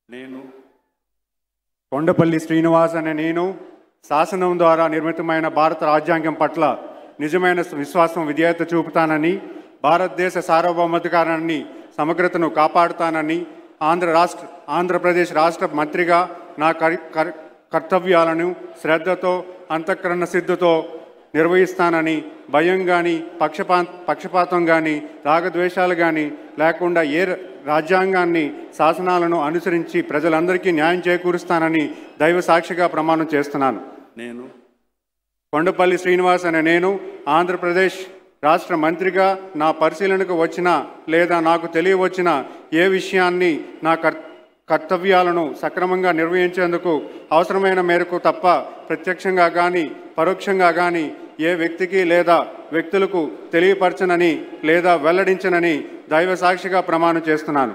నేను కొండపల్లి శ్రీనివాస్ అనే నేను శాసనం ద్వారా నిర్మితమైన భారత రాజ్యాంగం పట్ల నిజమైన విశ్వాసం విధేయత చూపుతానని భారతదేశ సార్వభౌమాధికారాన్ని సమగ్రతను కాపాడుతానని ఆంధ్ర రాష్ట్ర ఆంధ్రప్రదేశ్ రాష్ట్ర మంత్రిగా నా కర్- కర్- కర్తవ్యాలను శ్రద్ధతో అంతఃకరణ సిద్ధతో నిర్వహిస్తానని భయం కానీ పక్షపా పక్షపాతం కానీ రాగద్వేషాలు కానీ లేకుండా ఏ ర- రాజ్యాంగాన్ని శాసనాలను అనుసరించి ప్రజలందరికీ న్యాయం చేకూరుస్తానని దైవ సాక్షిగా ప్రమాణం చేస్తున్నాను నేను కొండపల్లి శ్రీనివాస్ అనే నేను ఆంధ్రప్రదేశ్ రాష్ట్ర మంత్రిగా నా పరిశీలనకు వచ్చిన లేదా నాకు తెలియవచ్చిన ఏ విషయాన్ని నా కర్ కర్తవ్యాలను సక్రమంగా నిర్వహించేందుకు అవసరమైన మేరకు తప్ప ప్రత్యక్షంగా కానీ పరోక్షంగా కానీ ఏ వ్యక్తికి లేదా వ్యక్తులకు తెలియపరచనని లేదా వెల్లడించనని దైవ సాక్షిగా ప్రమాణం చేస్తున్నాను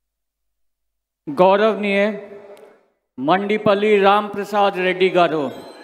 గౌరవనీయ మండిపల్లి రామ్ ప్రసాద్ రెడ్డి గారు